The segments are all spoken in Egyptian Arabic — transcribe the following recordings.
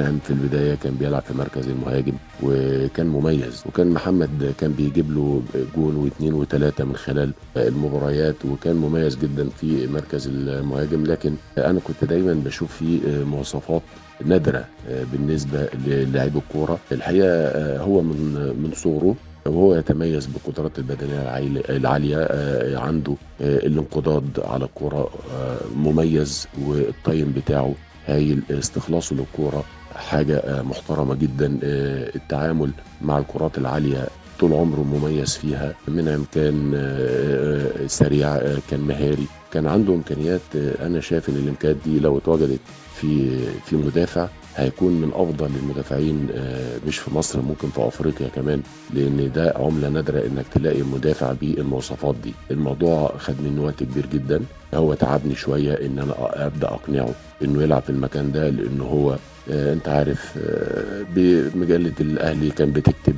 منعم في البدايه كان بيلعب في مركز المهاجم وكان مميز وكان محمد كان بيجيب له جون واثنين وثلاثه من خلال المباريات وكان مميز جدا في مركز المهاجم لكن انا كنت دايما بشوف فيه مواصفات نادره بالنسبه للاعبي الكوره الحقيقه هو من من صغره وهو يتميز بالقدرات البدنيه العاليه عنده الانقضاض على الكوره مميز والتايم بتاعه هايل استخلاصه للكوره حاجه محترمه جدا التعامل مع الكرات العاليه طول عمره مميز فيها منعم كان سريع كان مهاري كان عنده امكانيات انا شايف ان الامكانيات دي لو اتوجدت في في مدافع هيكون من افضل المدافعين مش في مصر ممكن في افريقيا كمان لان ده عمله نادره انك تلاقي مدافع بالمواصفات دي الموضوع خد مني وقت كبير جدا هو تعبني شويه ان انا ابدا اقنعه انه يلعب في المكان ده لان هو انت عارف بمجله الاهلي كان بتكتب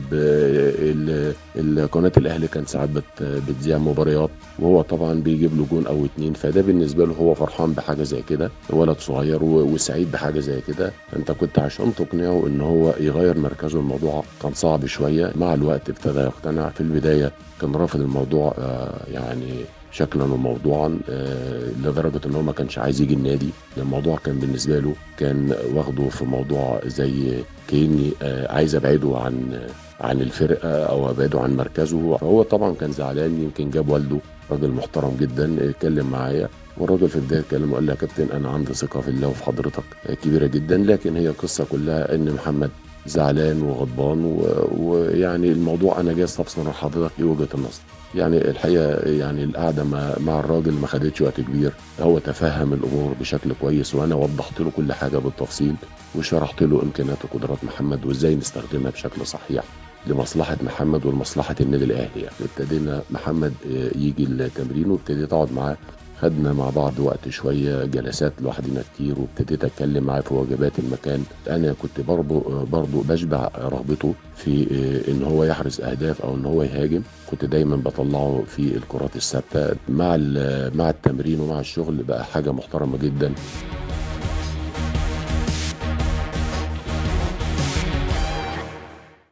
قناه الاهلي كان ساعات بتذيع مباريات وهو طبعا بيجيب له جون او اتنين فده بالنسبه له هو فرحان بحاجه زي كده ولد صغير وسعيد بحاجه زي كده انت كنت عشان تقنعه ان هو يغير مركزه الموضوع كان صعب شويه مع الوقت ابتدى يقتنع في البدايه كان رافض الموضوع يعني شكلا وموضوعا لدرجه ان هو ما كانش عايز يجي النادي الموضوع كان بالنسبه له كان واخده في موضوع زي كاني عايز ابعده عن عن الفرقه او ابعده عن مركزه فهو طبعا كان زعلان يمكن جاب والده راجل محترم جدا اتكلم معايا والراجل في البدايه اتكلم وقال لي يا كابتن انا عندي ثقه في الله وفي حضرتك كبيره جدا لكن هي القصه كلها ان محمد زعلان وغضبان ويعني الموضوع انا جاي استفسر حضرتك ايه وجهه النظر يعني الحقيقه يعني القعده مع, مع الراجل ما خدتش وقت كبير هو تفهم الامور بشكل كويس وانا وضحت له كل حاجه بالتفصيل وشرحت له امكانيات وقدرات محمد وازاي نستخدمها بشكل صحيح لمصلحه محمد ولمصلحه النادي الاهلي يعني ابتدينا محمد يجي التمرين وابتديت اقعد معاه خدنا مع بعض وقت شويه جلسات لوحدنا كتير وابتديت اتكلم معاه في واجبات المكان انا كنت برضه برضه بشبع رغبته في ان هو يحرز اهداف او ان هو يهاجم كنت دايما بطلعه في الكرات الثابته مع مع التمرين ومع الشغل بقى حاجه محترمه جدا